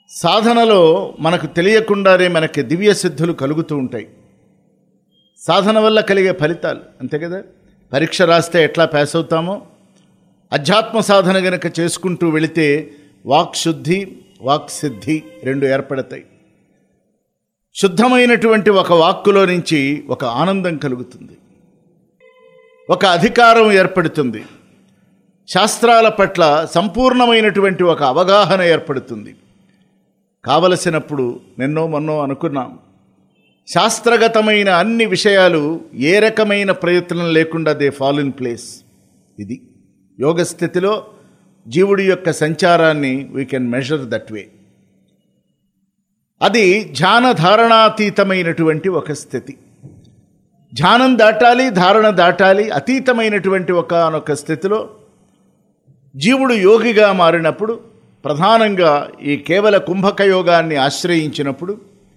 సాధనలో మనకు తెలియకుండానే మనకి దివ్య సిద్ధులు కలుగుతూ ఉంటాయి సాధన వల్ల కలిగే ఫలితాలు అంతే కదా పరీక్ష రాస్తే ఎట్లా పాస్ అవుతామో అధ్యాత్మ సాధన గనక చేసుకుంటూ వెళితే వాక్ శుద్ధి వాక్ సిద్ధి రెండు ఏర్పడతాయి శుద్ధమైనటువంటి ఒక వాక్కులో నుంచి ఒక ఆనందం కలుగుతుంది ఒక అధికారం ఏర్పడుతుంది శాస్త్రాల పట్ల సంపూర్ణమైనటువంటి ఒక అవగాహన ఏర్పడుతుంది కావలసినప్పుడు నిన్నో మొన్నో అనుకున్నాం శాస్త్రగతమైన అన్ని విషయాలు ఏ రకమైన ప్రయత్నం లేకుండా దే ఫాల్ ఇన్ ప్లేస్ ఇది యోగ స్థితిలో జీవుడి యొక్క సంచారాన్ని we can measure that way అది ధ్యాన ధారణాతీతమైనటువంటి ఒక స్థితి ధ్యానం దాటాలి ధారణ దాటాలి అతీతమైనటువంటి ఒకనొక స్థితిలో జీవుడు యోగిగా మారినప్పుడు ప్రధానంగా ఈ కేవల కుంభక యోగాన్ని ఆశ్రయించినప్పుడు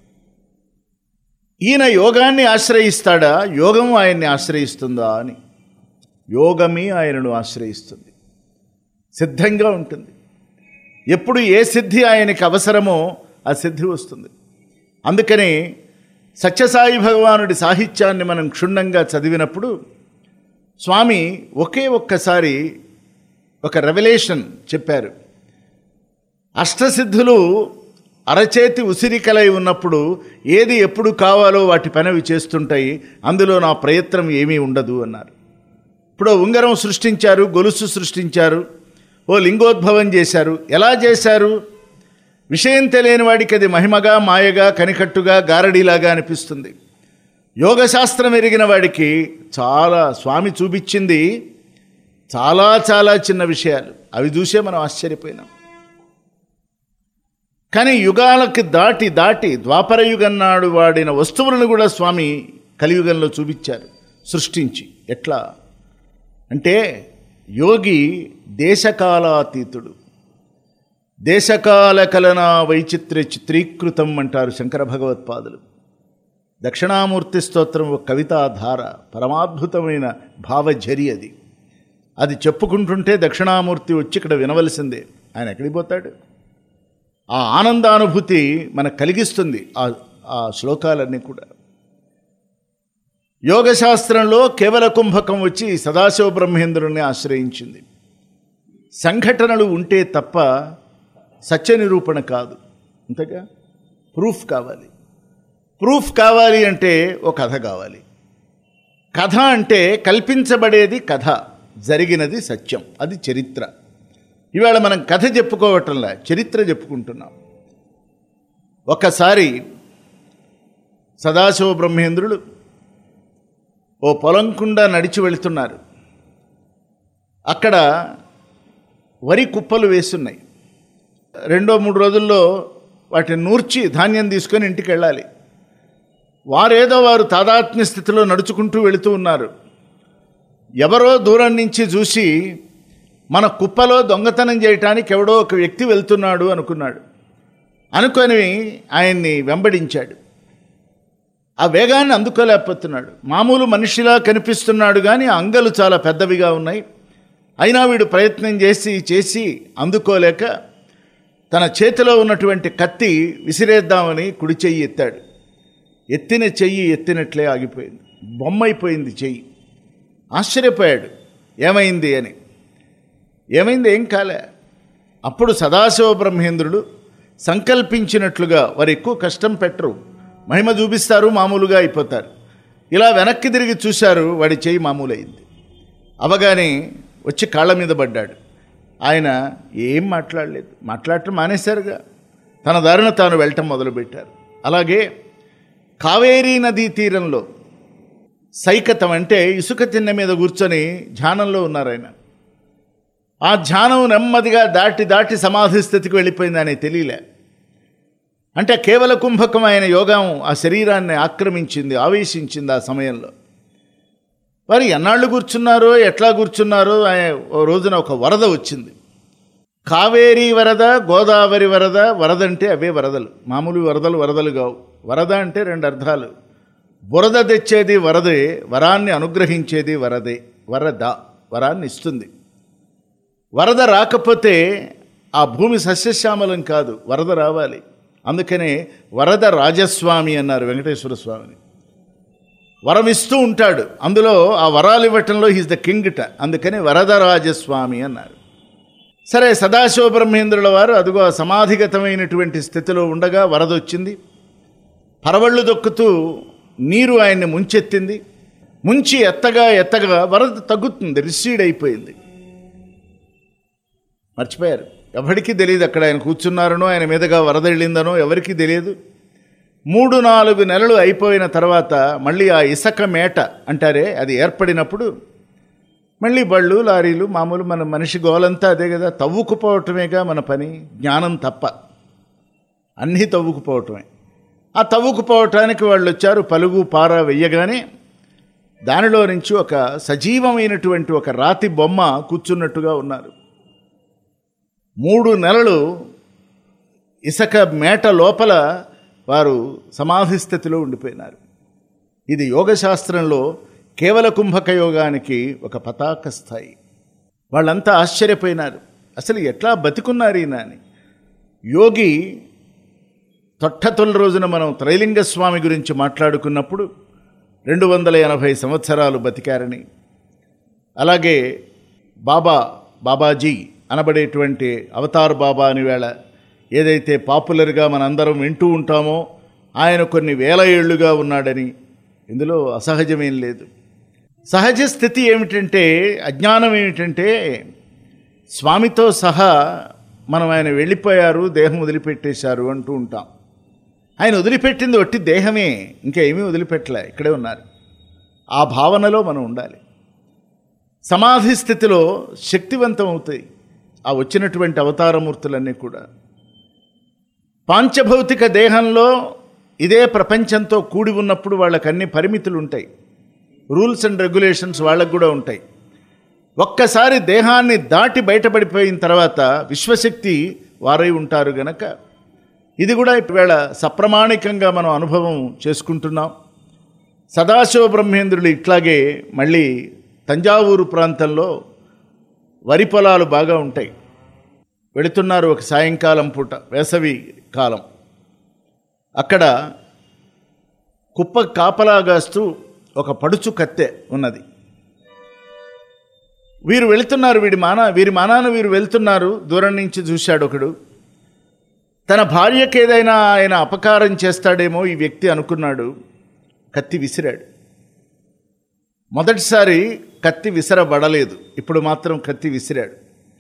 ఈయన యోగాన్ని ఆశ్రయిస్తాడా యోగం ఆయన్ని ఆశ్రయిస్తుందా అని యోగమే ఆయనను ఆశ్రయిస్తుంది సిద్ధంగా ఉంటుంది ఎప్పుడు ఏ సిద్ధి ఆయనకి అవసరమో ఆ సిద్ధి వస్తుంది అందుకని సత్యసాయి భగవానుడి సాహిత్యాన్ని మనం క్షుణ్ణంగా చదివినప్పుడు స్వామి ఒకే ఒక్కసారి ఒక రెవల్యూషన్ చెప్పారు అష్టసిద్ధులు అరచేతి ఉసిరికలై ఉన్నప్పుడు ఏది ఎప్పుడు కావాలో వాటి పని అవి చేస్తుంటాయి అందులో నా ప్రయత్నం ఏమీ ఉండదు అన్నారు ఇప్పుడు ఉంగరం సృష్టించారు గొలుసు సృష్టించారు ఓ లింగోద్భవం చేశారు ఎలా చేశారు విషయం తెలియని వాడికి అది మహిమగా మాయగా కనికట్టుగా గారడీలాగా అనిపిస్తుంది యోగశాస్త్రం ఎరిగిన వాడికి చాలా స్వామి చూపించింది చాలా చాలా చిన్న విషయాలు అవి చూసే మనం ఆశ్చర్యపోయినాం కానీ యుగాలకి దాటి దాటి ద్వాపర యుగం నాడు వాడిన వస్తువులను కూడా స్వామి కలియుగంలో చూపించారు సృష్టించి ఎట్లా అంటే యోగి దేశకాలాతీతుడు దేశకాల కలన వైచిత్ర్య చిత్రీకృతం అంటారు శంకర భగవత్పాదులు దక్షిణామూర్తి స్తోత్రం ఒక కవితాధార పరమాద్భుతమైన భావఝరి అది అది చెప్పుకుంటుంటే దక్షిణామూర్తి వచ్చి ఇక్కడ వినవలసిందే ఆయన ఎక్కడికి పోతాడు ఆ ఆనందానుభూతి మనకు కలిగిస్తుంది ఆ ఆ శ్లోకాలన్నీ కూడా యోగశాస్త్రంలో కేవల కుంభకం వచ్చి సదాశివ బ్రహ్మేంద్రుని ఆశ్రయించింది సంఘటనలు ఉంటే తప్ప సత్య నిరూపణ కాదు అంతగా ప్రూఫ్ కావాలి ప్రూఫ్ కావాలి అంటే ఒక కథ కావాలి కథ అంటే కల్పించబడేది కథ జరిగినది సత్యం అది చరిత్ర ఇవాళ మనం కథ చెప్పుకోవటంలా చరిత్ర చెప్పుకుంటున్నాం ఒకసారి సదాశివ బ్రహ్మేంద్రుడు ఓ పొలంకుండా నడిచి వెళుతున్నారు అక్కడ వరి కుప్పలు వేస్తున్నాయి రెండో మూడు రోజుల్లో వాటిని నూర్చి ధాన్యం తీసుకొని ఇంటికి వెళ్ళాలి వారేదో వారు తాదాత్మ్య స్థితిలో నడుచుకుంటూ వెళుతూ ఉన్నారు ఎవరో దూరం నుంచి చూసి మన కుప్పలో దొంగతనం చేయటానికి ఎవడో ఒక వ్యక్తి వెళ్తున్నాడు అనుకున్నాడు అనుకొని ఆయన్ని వెంబడించాడు ఆ వేగాన్ని అందుకోలేకపోతున్నాడు మామూలు మనిషిలా కనిపిస్తున్నాడు కానీ ఆ అంగలు చాలా పెద్దవిగా ఉన్నాయి అయినా వీడు ప్రయత్నం చేసి చేసి అందుకోలేక తన చేతిలో ఉన్నటువంటి కత్తి విసిరేద్దామని కుడి చెయ్యి ఎత్తాడు ఎత్తిన చెయ్యి ఎత్తినట్లే ఆగిపోయింది బొమ్మైపోయింది చెయ్యి ఆశ్చర్యపోయాడు ఏమైంది అని ఏమైంది ఏం కాలే అప్పుడు సదాశివ బ్రహ్మేంద్రుడు సంకల్పించినట్లుగా వారు ఎక్కువ కష్టం పెట్టరు మహిమ చూపిస్తారు మామూలుగా అయిపోతారు ఇలా వెనక్కి తిరిగి చూశారు వాడి చేయి మామూలైంది అవగానే వచ్చి కాళ్ళ మీద పడ్డాడు ఆయన ఏం మాట్లాడలేదు మాట్లాడటం మానేశారుగా తన దారిన తాను వెళ్ళటం మొదలుపెట్టారు అలాగే కావేరీ నదీ తీరంలో సైకతం అంటే ఇసుక తిన్న మీద కూర్చొని ధ్యానంలో ఉన్నారు ఆయన ఆ ధ్యానం నెమ్మదిగా దాటి దాటి సమాధి స్థితికి వెళ్ళిపోయింది అని తెలియలే అంటే కేవల కుంభకం ఆయన యోగం ఆ శరీరాన్ని ఆక్రమించింది ఆవేశించింది ఆ సమయంలో వారు ఎన్నాళ్ళు కూర్చున్నారో ఎట్లా కూర్చున్నారో ఆయన ఓ రోజున ఒక వరద వచ్చింది కావేరీ వరద గోదావరి వరద వరద అంటే అవే వరదలు మామూలు వరదలు వరదలు కావు వరద అంటే రెండు అర్థాలు బురద తెచ్చేది వరదే వరాన్ని అనుగ్రహించేది వరదే వరద వరాన్ని ఇస్తుంది వరద రాకపోతే ఆ భూమి సస్యశ్యామలం కాదు వరద రావాలి అందుకనే వరద రాజస్వామి అన్నారు వెంకటేశ్వర స్వామిని వరం ఇస్తూ ఉంటాడు అందులో ఆ వరాలు ఇవ్వటంలో హీస్ ద కింగ్ట అందుకని వరదరాజస్వామి అన్నారు సరే సదాశివ బ్రహ్మేంద్రుల వారు అదిగో ఆ సమాధిగతమైనటువంటి స్థితిలో ఉండగా వరద వచ్చింది పరవళ్ళు దొక్కుతూ నీరు ఆయన్ని ముంచెత్తింది ముంచి ఎత్తగా ఎత్తగా వరద తగ్గుతుంది రిసీడ్ అయిపోయింది మర్చిపోయారు ఎవరికీ తెలియదు అక్కడ ఆయన కూర్చున్నారనో ఆయన మీదుగా వరద వెళ్ళిందనో ఎవరికీ తెలియదు మూడు నాలుగు నెలలు అయిపోయిన తర్వాత మళ్ళీ ఆ ఇసక మేట అంటారే అది ఏర్పడినప్పుడు మళ్ళీ బళ్ళు లారీలు మామూలు మన మనిషి గోలంతా అదే కదా తవ్వుకుపోవటమేగా మన పని జ్ఞానం తప్ప అన్నీ తవ్వుకుపోవటమే ఆ తవ్వుకుపోవటానికి వాళ్ళు వచ్చారు పలుగు పార వెయ్యగానే దానిలో నుంచి ఒక సజీవమైనటువంటి ఒక రాతి బొమ్మ కూర్చున్నట్టుగా ఉన్నారు మూడు నెలలు ఇసక మేట లోపల వారు సమాధి స్థితిలో ఉండిపోయినారు ఇది యోగశాస్త్రంలో కేవల కుంభక యోగానికి ఒక పతాక స్థాయి వాళ్ళంతా ఆశ్చర్యపోయినారు అసలు ఎట్లా బతికున్నారు ఈయన అని యోగి తొట్టతొలి రోజున మనం త్రైలింగ స్వామి గురించి మాట్లాడుకున్నప్పుడు రెండు వందల ఎనభై సంవత్సరాలు బతికారని అలాగే బాబా బాబాజీ అనబడేటువంటి అవతార్ బాబా అని వేళ ఏదైతే పాపులర్గా మనందరం వింటూ ఉంటామో ఆయన కొన్ని వేల ఏళ్లుగా ఉన్నాడని ఇందులో అసహజమేం లేదు సహజ స్థితి ఏమిటంటే అజ్ఞానం ఏమిటంటే స్వామితో సహా మనం ఆయన వెళ్ళిపోయారు దేహం వదిలిపెట్టేశారు అంటూ ఉంటాం ఆయన వదిలిపెట్టింది ఒట్టి దేహమే ఇంకా ఏమీ వదిలిపెట్టలే ఇక్కడే ఉన్నారు ఆ భావనలో మనం ఉండాలి సమాధి స్థితిలో శక్తివంతం అవుతాయి ఆ వచ్చినటువంటి అవతారమూర్తులన్నీ కూడా పాంచభౌతిక దేహంలో ఇదే ప్రపంచంతో కూడి ఉన్నప్పుడు వాళ్ళకి అన్ని పరిమితులు ఉంటాయి రూల్స్ అండ్ రెగ్యులేషన్స్ వాళ్ళకు కూడా ఉంటాయి ఒక్కసారి దేహాన్ని దాటి బయటపడిపోయిన తర్వాత విశ్వశక్తి వారై ఉంటారు గనక ఇది కూడా ఈవేళ సప్రమాణికంగా మనం అనుభవం చేసుకుంటున్నాం సదాశివ బ్రహ్మేంద్రులు ఇట్లాగే మళ్ళీ తంజావూరు ప్రాంతంలో వరి పొలాలు బాగా ఉంటాయి వెళుతున్నారు ఒక సాయంకాలం పూట వేసవి కాలం అక్కడ కుప్ప కాపలాగాస్తూ ఒక పడుచు కత్తె ఉన్నది వీరు వెళుతున్నారు వీడి మాన వీరి మానాన వీరు వెళ్తున్నారు దూరం నుంచి చూశాడు ఒకడు తన భార్యకి ఏదైనా ఆయన అపకారం చేస్తాడేమో ఈ వ్యక్తి అనుకున్నాడు కత్తి విసిరాడు మొదటిసారి కత్తి విసరబడలేదు ఇప్పుడు మాత్రం కత్తి విసిరాడు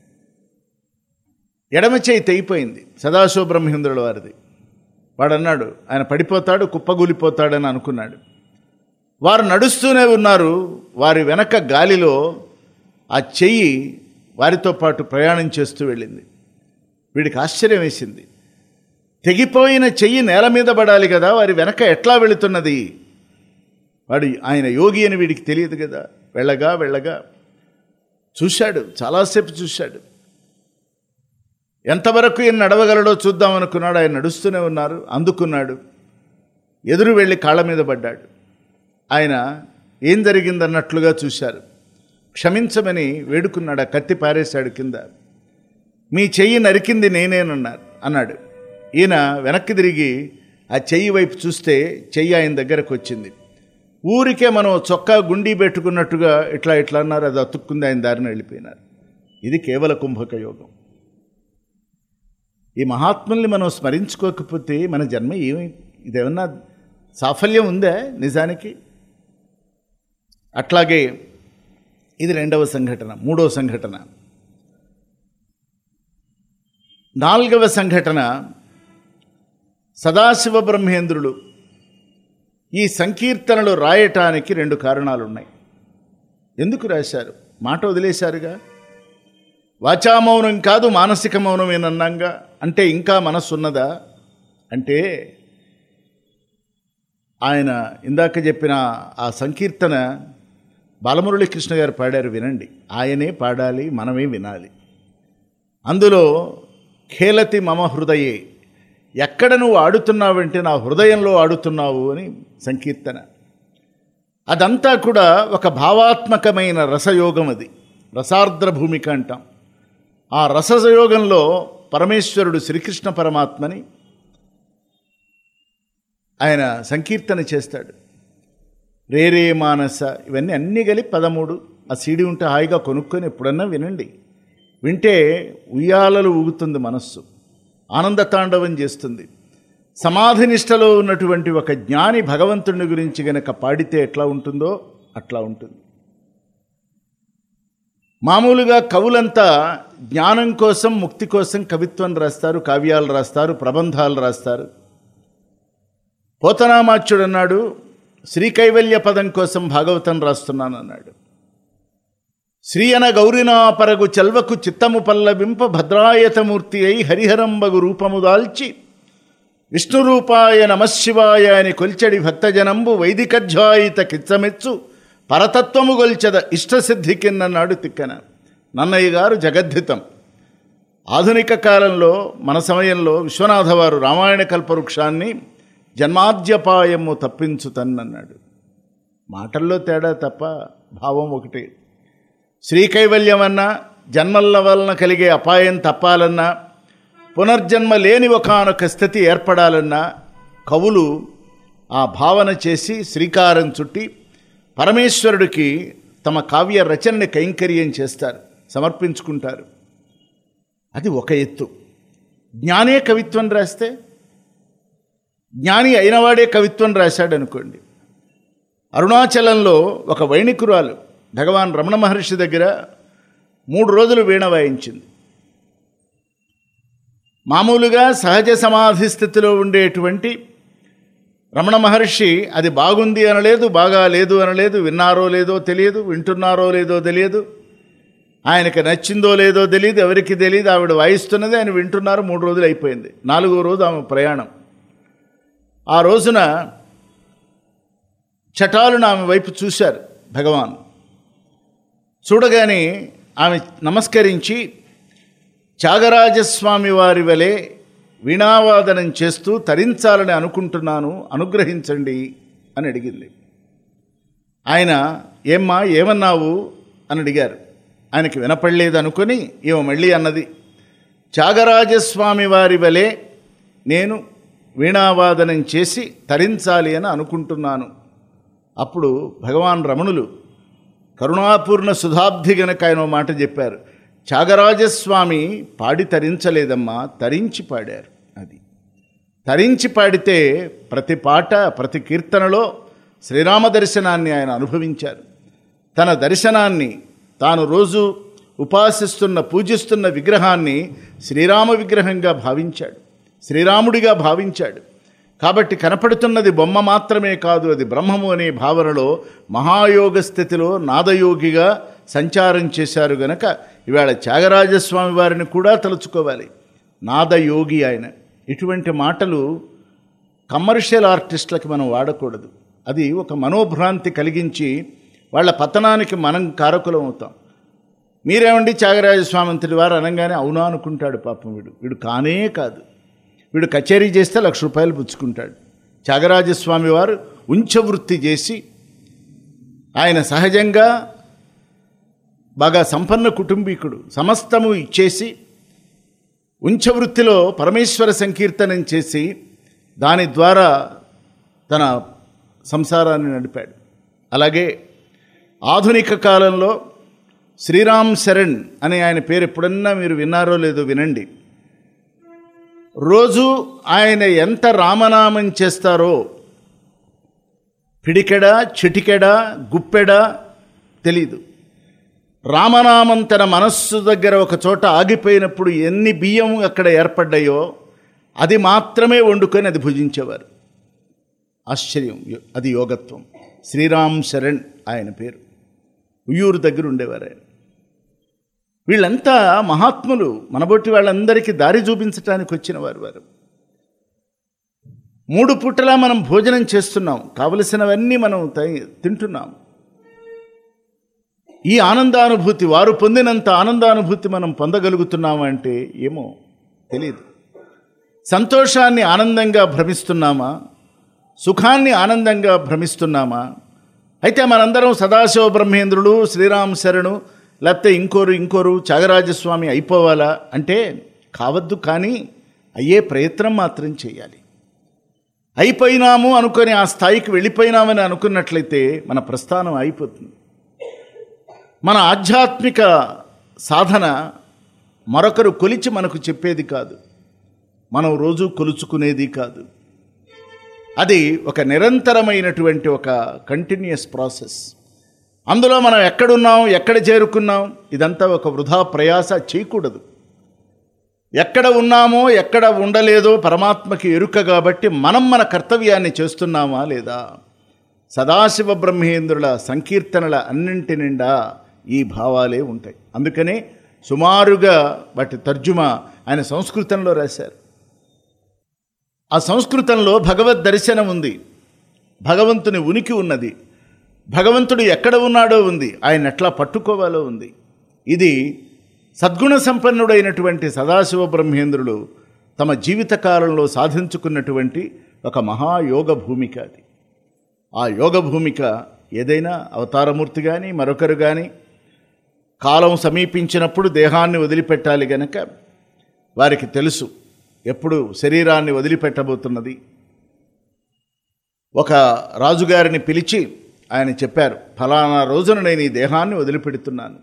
ఎడమ చేయి తెగిపోయింది సదాశివ బ్రహ్మేంద్రుల వారిది వాడు అన్నాడు ఆయన పడిపోతాడు కుప్పగూలిపోతాడని అనుకున్నాడు వారు నడుస్తూనే ఉన్నారు వారి వెనక గాలిలో ఆ చెయ్యి వారితో పాటు ప్రయాణం చేస్తూ వెళ్ళింది వీడికి ఆశ్చర్యం వేసింది తెగిపోయిన చెయ్యి నేల మీద పడాలి కదా వారి వెనక ఎట్లా వెళుతున్నది వాడు ఆయన యోగి అని వీడికి తెలియదు కదా వెళ్ళగా వెళ్ళగా చూశాడు చాలాసేపు చూశాడు ఎంతవరకు ఈయన నడవగలడో చూద్దాం అనుకున్నాడు ఆయన నడుస్తూనే ఉన్నారు అందుకున్నాడు ఎదురు వెళ్ళి కాళ్ళ మీద పడ్డాడు ఆయన ఏం జరిగిందన్నట్లుగా చూశారు క్షమించమని వేడుకున్నాడు ఆ కత్తి పారేశాడు కింద మీ చెయ్యి నరికింది నేనేనన్నారు అన్నాడు ఈయన వెనక్కి తిరిగి ఆ చెయ్యి వైపు చూస్తే చెయ్యి ఆయన దగ్గరకు వచ్చింది ఊరికే మనం చొక్కా గుండీ పెట్టుకున్నట్టుగా ఇట్లా ఇట్లా అన్నారు అది అతుక్కుంది ఆయన దారిని వెళ్ళిపోయినారు ఇది కేవల కుంభక యోగం ఈ మహాత్ముల్ని మనం స్మరించుకోకపోతే మన జన్మ ఏమి ఇదేమన్నా సాఫల్యం ఉందా నిజానికి అట్లాగే ఇది రెండవ సంఘటన మూడవ సంఘటన నాలుగవ సంఘటన సదాశివ బ్రహ్మేంద్రులు ఈ సంకీర్తనలు రాయటానికి రెండు కారణాలు ఉన్నాయి ఎందుకు రాశారు మాట వదిలేశారుగా వాచామౌనం కాదు మానసిక మౌనమేనన్నాగా అంటే ఇంకా మనస్సు ఉన్నదా అంటే ఆయన ఇందాక చెప్పిన ఆ సంకీర్తన బాలమురళీకృష్ణ గారు పాడారు వినండి ఆయనే పాడాలి మనమే వినాలి అందులో ఖేలతి మమ హృదయే ఎక్కడ నువ్వు ఆడుతున్నావంటే నా హృదయంలో ఆడుతున్నావు అని సంకీర్తన అదంతా కూడా ఒక భావాత్మకమైన రసయోగం అది రసార్ద్ర భూమిక అంటాం ఆ రసయోగంలో పరమేశ్వరుడు శ్రీకృష్ణ పరమాత్మని ఆయన సంకీర్తన చేస్తాడు రే రే మానస ఇవన్నీ అన్నీ కలిపి పదమూడు ఆ సీడీ ఉంటే హాయిగా కొనుక్కొని ఎప్పుడన్నా వినండి వింటే ఉయ్యాలలు ఊగుతుంది మనస్సు ఆనంద తాండవం చేస్తుంది సమాధి నిష్టలో ఉన్నటువంటి ఒక జ్ఞాని భగవంతుని గురించి గనక పాడితే ఎట్లా ఉంటుందో అట్లా ఉంటుంది మామూలుగా కవులంతా జ్ఞానం కోసం ముక్తి కోసం కవిత్వం రాస్తారు కావ్యాలు రాస్తారు ప్రబంధాలు రాస్తారు పోతనామాచ్యుడు అన్నాడు శ్రీ కైవల్య పదం కోసం భాగవతం రాస్తున్నాను అన్నాడు శ్రీ అన గౌరినా పరగు చెల్వకు చిత్తము పల్లవింప భద్రాయతమూర్తి అయి హరిహరంబగు రూపము దాల్చి విష్ణురూపాయ నమశివాయ అని కొల్చడి భక్తజనంబు వైదికధ్యాయిత కిచ్చమెచ్చు పరతత్వము గొల్చద ఇష్టసిద్ధి కిందన్నాడు తిక్కన నన్నయ్య గారు జగద్ధితం ఆధునిక కాలంలో మన సమయంలో విశ్వనాథ వారు రామాయణ కల్పవృక్షాన్ని జన్మాద్యపాయము తప్పించుతన్నన్నాడు మాటల్లో తేడా తప్ప భావం ఒకటి శ్రీకైవల్యం అన్నా జన్మల వలన కలిగే అపాయం తప్పాలన్నా పునర్జన్మ లేని ఒకనొక స్థితి ఏర్పడాలన్నా కవులు ఆ భావన చేసి శ్రీకారం చుట్టి పరమేశ్వరుడికి తమ కావ్య రచనని కైంకర్యం చేస్తారు సమర్పించుకుంటారు అది ఒక ఎత్తు జ్ఞానే కవిత్వం రాస్తే జ్ఞాని అయినవాడే కవిత్వం రాశాడు అనుకోండి అరుణాచలంలో ఒక వైణికురాలు భగవాన్ రమణ మహర్షి దగ్గర మూడు రోజులు వీణ వాయించింది మామూలుగా సహజ సమాధి స్థితిలో ఉండేటువంటి రమణ మహర్షి అది బాగుంది అనలేదు బాగా లేదు అనలేదు విన్నారో లేదో తెలియదు వింటున్నారో లేదో తెలియదు ఆయనకి నచ్చిందో లేదో తెలియదు ఎవరికి తెలియదు ఆవిడ వాయిస్తున్నది ఆయన వింటున్నారు మూడు రోజులు అయిపోయింది నాలుగో రోజు ఆమె ప్రయాణం ఆ రోజున చటాలను ఆమె వైపు చూశారు భగవాన్ చూడగానే ఆమె నమస్కరించి త్యాగరాజస్వామి వారి వలె వీణావాదనం చేస్తూ తరించాలని అనుకుంటున్నాను అనుగ్రహించండి అని అడిగింది ఆయన ఏమ్మా ఏమన్నావు అని అడిగారు ఆయనకి వినపడలేదు అనుకొని ఈమె మళ్ళీ అన్నది త్యాగరాజస్వామి వారి వలె నేను వీణావాదనం చేసి తరించాలి అని అనుకుంటున్నాను అప్పుడు భగవాన్ రమణులు కరుణాపూర్ణ సుధాబ్ది గనక ఆయన ఓ మాట చెప్పారు త్యాగరాజస్వామి పాడి తరించలేదమ్మా తరించి పాడారు అది తరించి పాడితే ప్రతి పాట ప్రతి కీర్తనలో శ్రీరామ దర్శనాన్ని ఆయన అనుభవించారు తన దర్శనాన్ని తాను రోజు ఉపాసిస్తున్న పూజిస్తున్న విగ్రహాన్ని శ్రీరామ విగ్రహంగా భావించాడు శ్రీరాముడిగా భావించాడు కాబట్టి కనపడుతున్నది బొమ్మ మాత్రమే కాదు అది బ్రహ్మము అనే భావనలో మహాయోగ స్థితిలో నాదయోగిగా సంచారం చేశారు గనక ఇవాళ త్యాగరాజస్వామి వారిని కూడా తలుచుకోవాలి నాదయోగి ఆయన ఇటువంటి మాటలు కమర్షియల్ ఆర్టిస్టులకి మనం వాడకూడదు అది ఒక మనోభ్రాంతి కలిగించి వాళ్ళ పతనానికి మనం కారకులం అవుతాం మీరేమండి త్యాగరాజస్వామి అంతటి వారు అనగానే అవునా అనుకుంటాడు పాపం వీడు వీడు కానే కాదు వీడు కచేరీ చేస్తే లక్ష రూపాయలు పుచ్చుకుంటాడు త్యాగరాజస్వామి వారు ఉంచవృత్తి చేసి ఆయన సహజంగా బాగా సంపన్న కుటుంబీకుడు సమస్తము ఇచ్చేసి ఉంచవృత్తిలో పరమేశ్వర సంకీర్తనం చేసి దాని ద్వారా తన సంసారాన్ని నడిపాడు అలాగే ఆధునిక కాలంలో శ్రీరామ్ శరణ్ అనే ఆయన పేరు ఎప్పుడన్నా మీరు విన్నారో లేదో వినండి రోజు ఆయన ఎంత రామనామం చేస్తారో పిడికెడ చిటికెడ గుప్పెడ తెలీదు రామనామం తన మనస్సు దగ్గర ఒక చోట ఆగిపోయినప్పుడు ఎన్ని బియ్యం అక్కడ ఏర్పడ్డాయో అది మాత్రమే వండుకొని అది భుజించేవారు ఆశ్చర్యం యో- అది యోగత్వం శ్రీరామ్ శరణ్ ఆయన పేరు ఉయ్యూరు దగ్గర ఉండేవారు ఆయన వీళ్ళంతా మహాత్ములు మనబొట్టి వాళ్ళందరికీ దారి చూపించటానికి వచ్చిన వారు వారు మూడు పూటలా మనం భోజనం చేస్తున్నాం కావలసినవన్నీ మనం త- తింటున్నాం ఈ ఆనందానుభూతి వారు పొందినంత ఆనందానుభూతి మనం పొందగలుగుతున్నామా అంటే ఏమో తెలియదు సంతోషాన్ని ఆనందంగా భ్రమిస్తున్నామా సుఖాన్ని ఆనందంగా భ్రమిస్తున్నామా అయితే మనందరం సదాశివ బ్రహ్మేంద్రుడు శ్రీరామ్ శరణు లేకపోతే ఇంకోరు ఇంకోరు త్యాగరాజస్వామి అయిపోవాలా అంటే కావద్దు కానీ అయ్యే ప్రయత్నం మాత్రం చేయాలి అయిపోయినాము అనుకొని ఆ స్థాయికి వెళ్ళిపోయినామని అనుకున్నట్లయితే మన ప్రస్థానం అయిపోతుంది మన ఆధ్యాత్మిక సాధన మరొకరు కొలిచి మనకు చెప్పేది కాదు మనం రోజు కొలుచుకునేది కాదు అది ఒక నిరంతరమైనటువంటి ఒక కంటిన్యూస్ ప్రాసెస్ అందులో మనం ఎక్కడున్నాం ఎక్కడ చేరుకున్నాం ఇదంతా ఒక వృధా ప్రయాస చేయకూడదు ఎక్కడ ఉన్నామో ఎక్కడ ఉండలేదో పరమాత్మకి ఎరుక కాబట్టి మనం మన కర్తవ్యాన్ని చేస్తున్నామా లేదా సదాశివ బ్రహ్మేంద్రుల సంకీర్తనల అన్నింటి నిండా ఈ భావాలే ఉంటాయి అందుకనే సుమారుగా వాటి తర్జుమా ఆయన సంస్కృతంలో రాశారు ఆ సంస్కృతంలో భగవద్ దర్శనం ఉంది భగవంతుని ఉనికి ఉన్నది భగవంతుడు ఎక్కడ ఉన్నాడో ఉంది ఆయన ఎట్లా పట్టుకోవాలో ఉంది ఇది సద్గుణ సంపన్నుడైనటువంటి సదాశివ బ్రహ్మేంద్రులు తమ జీవితకాలంలో సాధించుకున్నటువంటి ఒక మహాయోగ భూమిక అది ఆ యోగ భూమిక ఏదైనా అవతారమూర్తి కానీ మరొకరు కానీ కాలం సమీపించినప్పుడు దేహాన్ని వదిలిపెట్టాలి గనక వారికి తెలుసు ఎప్పుడు శరీరాన్ని వదిలిపెట్టబోతున్నది ఒక రాజుగారిని పిలిచి ఆయన చెప్పారు ఫలానా రోజున నేను ఈ దేహాన్ని వదిలిపెడుతున్నాను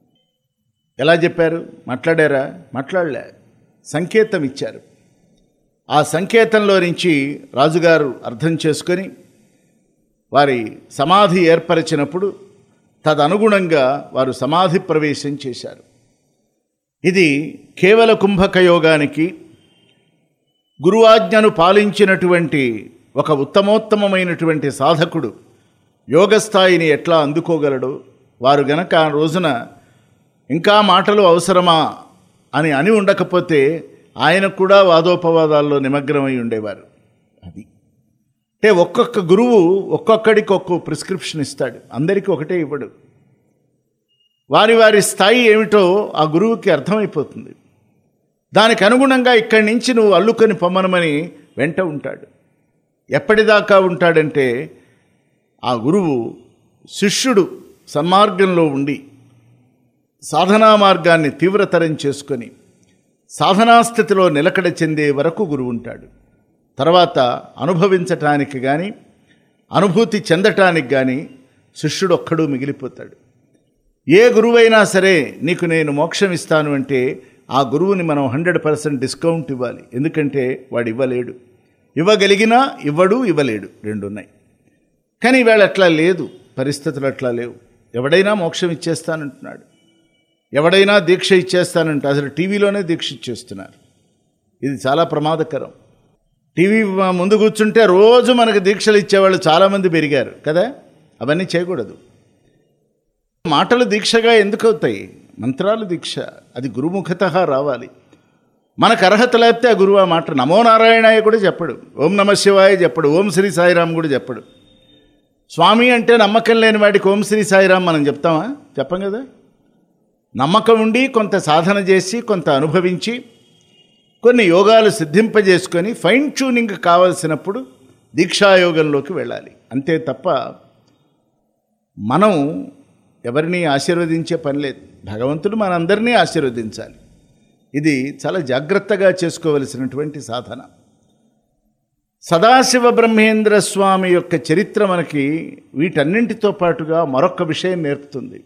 ఎలా చెప్పారు మాట్లాడారా మాట్లాడలే సంకేతం ఇచ్చారు ఆ సంకేతంలో నుంచి రాజుగారు అర్థం చేసుకొని వారి సమాధి ఏర్పరిచినప్పుడు తదనుగుణంగా వారు సమాధి ప్రవేశం చేశారు ఇది కేవల కుంభక యోగానికి గురువాజ్ఞను పాలించినటువంటి ఒక ఉత్తమోత్తమమైనటువంటి సాధకుడు యోగస్థాయిని ఎట్లా అందుకోగలడు వారు గనక ఆ రోజున ఇంకా మాటలు అవసరమా అని అని ఉండకపోతే ఆయన కూడా వాదోపవాదాల్లో నిమగ్నమై ఉండేవారు అది అంటే ఒక్కొక్క గురువు ఒక్కొక్కడికి ఒక్కో ప్రిస్క్రిప్షన్ ఇస్తాడు అందరికీ ఒకటే ఇవ్వడు వారి వారి స్థాయి ఏమిటో ఆ గురువుకి అర్థమైపోతుంది దానికి అనుగుణంగా ఇక్కడి నుంచి నువ్వు అల్లుకొని పొమ్మనమని వెంట ఉంటాడు ఎప్పటిదాకా ఉంటాడంటే ఆ గురువు శిష్యుడు సన్మార్గంలో ఉండి సాధనా మార్గాన్ని తీవ్రతరం చేసుకొని సాధనాస్థితిలో నిలకడ చెందే వరకు గురువు ఉంటాడు తర్వాత అనుభవించటానికి కానీ అనుభూతి చెందటానికి కానీ శిష్యుడు ఒక్కడు మిగిలిపోతాడు ఏ గురువైనా సరే నీకు నేను మోక్షం ఇస్తాను అంటే ఆ గురువుని మనం హండ్రెడ్ పర్సెంట్ డిస్కౌంట్ ఇవ్వాలి ఎందుకంటే వాడు ఇవ్వలేడు ఇవ్వగలిగినా ఇవ్వడు ఇవ్వలేడు రెండు ఉన్నాయి కానీ ఇవాళ అట్లా లేదు పరిస్థితులు అట్లా లేవు ఎవడైనా మోక్షం ఇచ్చేస్తానంటున్నాడు ఎవడైనా దీక్ష ఇచ్చేస్తానంటే అసలు టీవీలోనే దీక్ష ఇచ్చేస్తున్నారు ఇది చాలా ప్రమాదకరం టీవీ ముందు కూర్చుంటే రోజు మనకు దీక్షలు ఇచ్చేవాళ్ళు చాలామంది పెరిగారు కదా అవన్నీ చేయకూడదు మాటలు దీక్షగా ఎందుకు అవుతాయి మంత్రాలు దీక్ష అది గురుముఖత రావాలి మనకు అర్హత లేకపోతే ఆ గురువు ఆ మాట నమో నారాయణాయ కూడా చెప్పడు ఓం నమ శివాయ చెప్పడు ఓం శ్రీ సాయిరామ్ కూడా చెప్పడు స్వామి అంటే నమ్మకం లేని వాడికి ఓం శ్రీ సాయిరామ్ మనం చెప్తామా చెప్పం కదా నమ్మకం ఉండి కొంత సాధన చేసి కొంత అనుభవించి కొన్ని యోగాలు సిద్ధింపజేసుకొని ఫైన్ ట్యూనింగ్ కావలసినప్పుడు దీక్షాయోగంలోకి వెళ్ళాలి అంతే తప్ప మనం ఎవరిని ఆశీర్వదించే పని లేదు భగవంతుడు మనందరినీ ఆశీర్వదించాలి ఇది చాలా జాగ్రత్తగా చేసుకోవలసినటువంటి సాధన సదాశివ బ్రహ్మేంద్ర స్వామి యొక్క చరిత్ర మనకి వీటన్నింటితో పాటుగా మరొక విషయం నేర్పుతుంది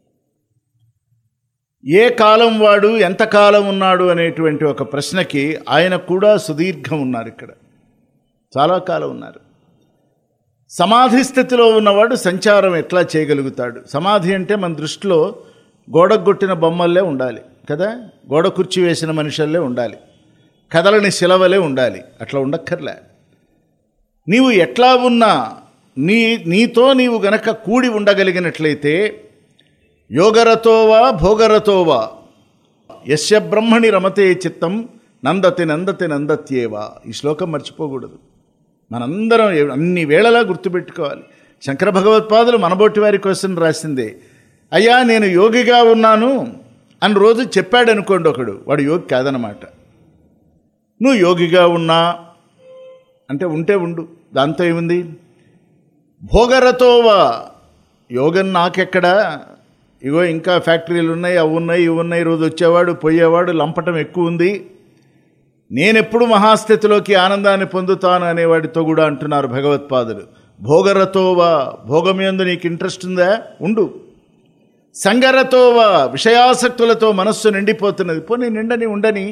ఏ కాలం వాడు ఎంత కాలం ఉన్నాడు అనేటువంటి ఒక ప్రశ్నకి ఆయన కూడా సుదీర్ఘం ఉన్నారు ఇక్కడ చాలా కాలం ఉన్నారు సమాధి స్థితిలో ఉన్నవాడు సంచారం ఎట్లా చేయగలుగుతాడు సమాధి అంటే మన దృష్టిలో గోడగొట్టిన బొమ్మల్లే ఉండాలి కదా గోడ కుర్చీ వేసిన మనుషుల్లే ఉండాలి కదలని శిలవలే ఉండాలి అట్లా ఉండక్కర్లే నీవు ఎట్లా ఉన్నా నీ నీతో నీవు గనక కూడి ఉండగలిగినట్లయితే యోగరతోవా భోగరతోవా యస్య బ్రహ్మణి రమతే చిత్తం నందతి నందతి నందత్యేవా ఈ శ్లోకం మర్చిపోకూడదు మనందరం ఏ- అన్ని వేళలా గుర్తుపెట్టుకోవాలి శంకర భగవత్పాదులు మనబోటి వారి కోసం రాసిందే అయ్యా నేను యోగిగా ఉన్నాను అని రోజు చెప్పాడు అనుకోండి ఒకడు వాడు యోగి కాదనమాట నువ్వు యోగిగా ఉన్నా అంటే ఉంటే ఉండు దాంతో ఏముంది భోగరతోవా యోగం నాకెక్కడా ఇగో ఇంకా ఫ్యాక్టరీలు ఉన్నాయి అవి ఉన్నాయి ఇవి ఉన్నాయి రోజు వచ్చేవాడు పోయేవాడు లంపటం ఎక్కువ ఉంది నేనెప్పుడు మహాస్థితిలోకి ఆనందాన్ని పొందుతాను అనేవాడితో కూడా అంటున్నారు భగవత్పాదులు భోగరతోవా భోగమేందు నీకు ఇంట్రెస్ట్ ఉందా ఉండు సంగరతోవా విషయాసక్తులతో మనస్సు నిండిపోతున్నది పోనీ నిండని ఉండని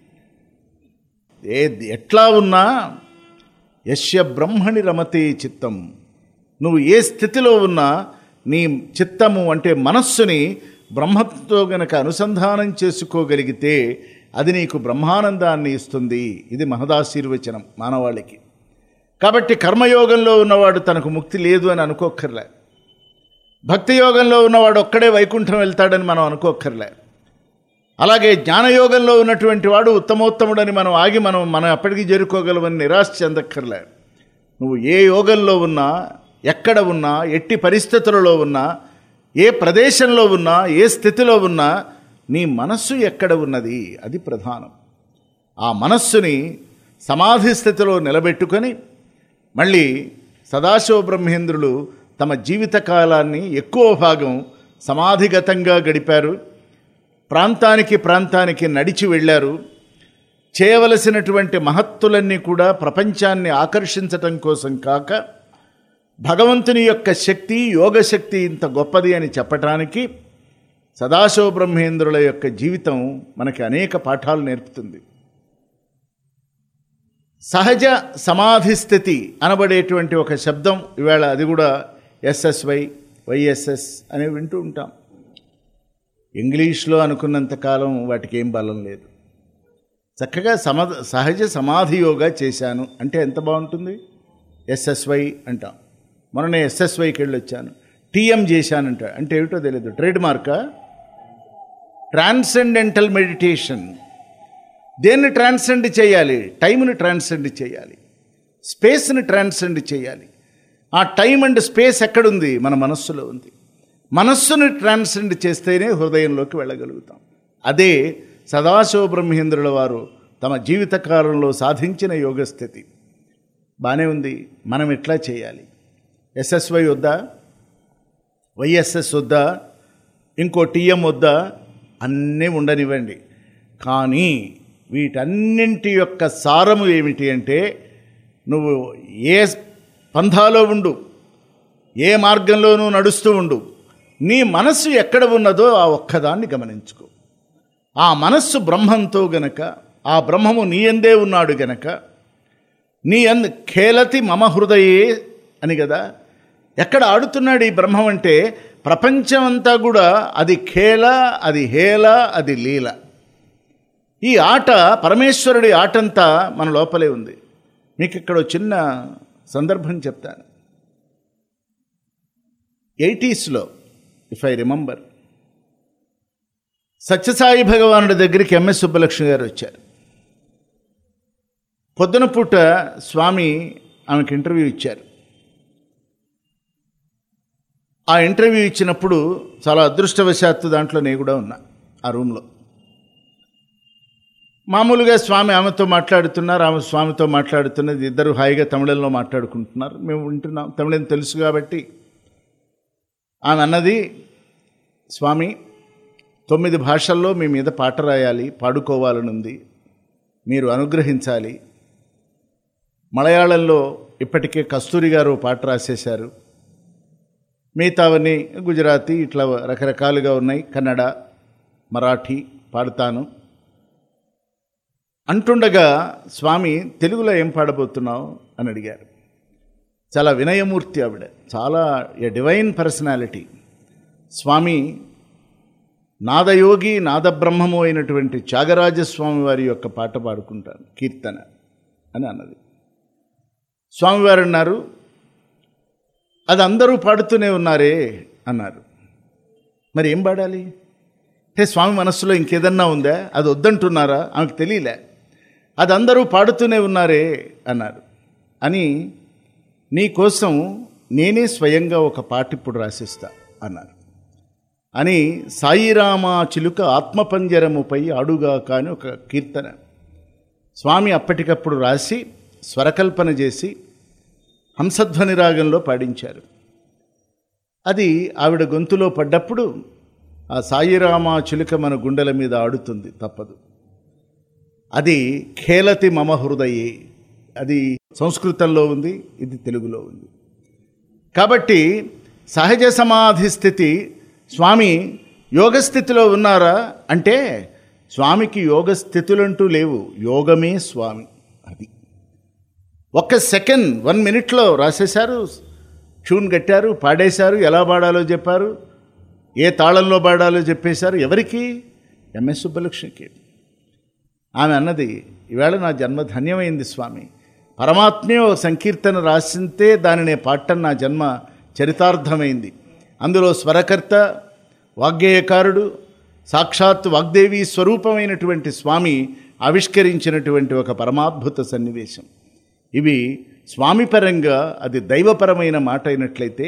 ఏ ఎట్లా ఉన్నా యశ్య బ్రహ్మణి రమతే చిత్తం నువ్వు ఏ స్థితిలో ఉన్నా నీ చిత్తము అంటే మనస్సుని బ్రహ్మతో గనక అనుసంధానం చేసుకోగలిగితే అది నీకు బ్రహ్మానందాన్ని ఇస్తుంది ఇది మహదాశీర్వచనం మానవాళికి కాబట్టి కర్మయోగంలో ఉన్నవాడు తనకు ముక్తి లేదు అని అనుకోక్కర్లే భక్తి యోగంలో ఉన్నవాడు ఒక్కడే వైకుంఠం వెళ్తాడని మనం అనుకోక్కర్లే అలాగే జ్ఞానయోగంలో ఉన్నటువంటి వాడు ఉత్తమోత్తముడని మనం ఆగి మనం మనం ఎప్పటికీ చేరుకోగలమని నిరాశ చెందక్కర్లే నువ్వు ఏ యోగంలో ఉన్నా ఎక్కడ ఉన్నా ఎట్టి పరిస్థితులలో ఉన్నా ఏ ప్రదేశంలో ఉన్నా ఏ స్థితిలో ఉన్నా నీ మనస్సు ఎక్కడ ఉన్నది అది ప్రధానం ఆ మనస్సుని సమాధి స్థితిలో నిలబెట్టుకొని మళ్ళీ సదాశివ బ్రహ్మేంద్రులు తమ జీవిత కాలాన్ని ఎక్కువ భాగం సమాధిగతంగా గడిపారు ప్రాంతానికి ప్రాంతానికి నడిచి వెళ్ళారు చేయవలసినటువంటి మహత్తులన్నీ కూడా ప్రపంచాన్ని ఆకర్షించటం కోసం కాక భగవంతుని యొక్క శక్తి యోగశక్తి ఇంత గొప్పది అని చెప్పటానికి సదాశివ బ్రహ్మేంద్రుల యొక్క జీవితం మనకి అనేక పాఠాలు నేర్పుతుంది సహజ సమాధి స్థితి అనబడేటువంటి ఒక శబ్దం ఇవాళ అది కూడా ఎస్ఎస్వై వైఎస్ఎస్ అనేవి వింటూ ఉంటాం ఇంగ్లీష్లో అనుకున్నంత కాలం వాటికి ఏం బలం లేదు చక్కగా సమ సహజ సమాధి యోగా చేశాను అంటే ఎంత బాగుంటుంది ఎస్ఎస్వై అంటాం మొన్న ఎస్ఎస్వైకి వెళ్ళి వచ్చాను టీఎం చేశానంట అంటే ఏమిటో తెలియదు ట్రేడ్ మార్కా ట్రాన్సెండెంటల్ మెడిటేషన్ దేన్ని ట్రాన్సెండ్ చేయాలి టైంని ట్రాన్సెండ్ చేయాలి స్పేస్ని ట్రాన్సెండ్ చేయాలి ఆ టైం అండ్ స్పేస్ ఎక్కడుంది మన మనస్సులో ఉంది మనస్సుని ట్రాన్సెండ్ చేస్తేనే హృదయంలోకి వెళ్ళగలుగుతాం అదే సదాశివ బ్రహ్మేంద్రుల వారు తమ జీవితకాలంలో సాధించిన యోగస్థితి బాగానే ఉంది మనం ఎట్లా చేయాలి ఎస్ఎస్వై వద్దా వైఎస్ఎస్ వద్దా ఇంకో టీఎం వద్దా అన్నీ ఉండనివ్వండి కానీ వీటన్నింటి యొక్క సారము ఏమిటి అంటే నువ్వు ఏ పంథాలో ఉండు ఏ మార్గంలోనూ నడుస్తూ ఉండు నీ మనస్సు ఎక్కడ ఉన్నదో ఆ ఒక్కదాన్ని గమనించుకో ఆ మనస్సు బ్రహ్మంతో గనక ఆ బ్రహ్మము నీ ఎందే ఉన్నాడు గనక నీ ఎందు ఖేలతి మమ హృదయే అని కదా ఎక్కడ ఆడుతున్నాడు ఈ బ్రహ్మం అంటే ప్రపంచం అంతా కూడా అది ఖేల అది హేల అది లీల ఈ ఆట పరమేశ్వరుడి ఆటంతా మన లోపలే ఉంది మీకు ఇక్కడ ఒక చిన్న సందర్భం చెప్తాను ఎయిటీస్లో ఇఫ్ ఐ రిమెంబర్ సత్యసాయి భగవానుడి దగ్గరికి ఎంఎస్ సుబ్బలక్ష్మి గారు వచ్చారు పొద్దున పూట స్వామి ఆమెకు ఇంటర్వ్యూ ఇచ్చారు ఆ ఇంటర్వ్యూ ఇచ్చినప్పుడు చాలా అదృష్టవశాత్తు దాంట్లో నేను కూడా ఉన్నా ఆ రూమ్లో మామూలుగా స్వామి ఆమెతో మాట్లాడుతున్నారు ఆమె స్వామితో మాట్లాడుతున్నది ఇద్దరు హాయిగా తమిళంలో మాట్లాడుకుంటున్నారు మేము వింటున్నాం తమిళం తెలుసు కాబట్టి ఆమె అన్నది స్వామి తొమ్మిది భాషల్లో మీ మీద పాట రాయాలి పాడుకోవాలనుంది మీరు అనుగ్రహించాలి మలయాళంలో ఇప్పటికే కస్తూరి గారు పాట రాసేశారు మిగతావన్నీ గుజరాతీ ఇట్లా రకరకాలుగా ఉన్నాయి కన్నడ మరాఠీ పాడుతాను అంటుండగా స్వామి తెలుగులో ఏం పాడబోతున్నావు అని అడిగారు చాలా వినయమూర్తి ఆవిడ చాలా ఎ డివైన్ పర్సనాలిటీ స్వామి నాదయోగి నాదబ్రహ్మము అయినటువంటి త్యాగరాజస్వామి వారి యొక్క పాట పాడుకుంటాను కీర్తన అని అన్నది స్వామివారు అన్నారు అది అందరూ పాడుతూనే ఉన్నారే అన్నారు మరి ఏం పాడాలి అంటే స్వామి మనస్సులో ఇంకేదన్నా ఉందా అది వద్దంటున్నారా ఆమెకు తెలియలే అది అందరూ పాడుతూనే ఉన్నారే అన్నారు అని నీ కోసం నేనే స్వయంగా ఒక పాట ఇప్పుడు రాసిస్తా అన్నారు అని సాయిరామా చిలుక ఆత్మపంజరముపై ఆడుగా కాని ఒక కీర్తన స్వామి అప్పటికప్పుడు రాసి స్వరకల్పన చేసి హంసధ్వని రాగంలో పాడించారు అది ఆవిడ గొంతులో పడ్డప్పుడు ఆ సాయిరామ చిలుక మన గుండెల మీద ఆడుతుంది తప్పదు అది ఖేలతి మమ హృదయే అది సంస్కృతంలో ఉంది ఇది తెలుగులో ఉంది కాబట్టి సహజ సమాధి స్థితి స్వామి యోగ స్థితిలో ఉన్నారా అంటే స్వామికి యోగ స్థితులంటూ లేవు యోగమే స్వామి అది ఒక్క సెకండ్ వన్ మినిట్లో రాసేశారు ట్యూన్ కట్టారు పాడేశారు ఎలా పాడాలో చెప్పారు ఏ తాళంలో పాడాలో చెప్పేశారు ఎవరికి ఎంఎస్ సుబ్బలక్ష్మికి ఆమె అన్నది ఈవేళ నా జన్మ ధన్యమైంది స్వామి పరమాత్మే ఓ సంకీర్తన రాసింతే దానినే పాడటం నా జన్మ చరితార్థమైంది అందులో స్వరకర్త వాగ్గేయకారుడు సాక్షాత్ వాగ్దేవి స్వరూపమైనటువంటి స్వామి ఆవిష్కరించినటువంటి ఒక పరమాద్భుత సన్నివేశం ఇవి స్వామి పరంగా అది దైవపరమైన మాట అయినట్లయితే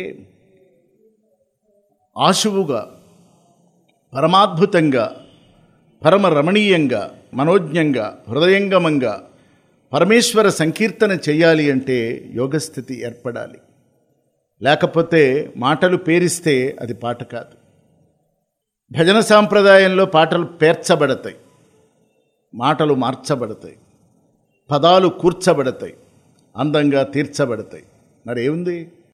ఆశువుగా పరమాద్భుతంగా పరమ రమణీయంగా మనోజ్ఞంగా హృదయంగమంగా పరమేశ్వర సంకీర్తన చేయాలి అంటే యోగస్థితి ఏర్పడాలి లేకపోతే మాటలు పేరిస్తే అది పాట కాదు భజన సాంప్రదాయంలో పాటలు పేర్చబడతాయి మాటలు మార్చబడతాయి పదాలు కూర్చబడతాయి అందంగా తీర్చబడతాయి మరి ఏముంది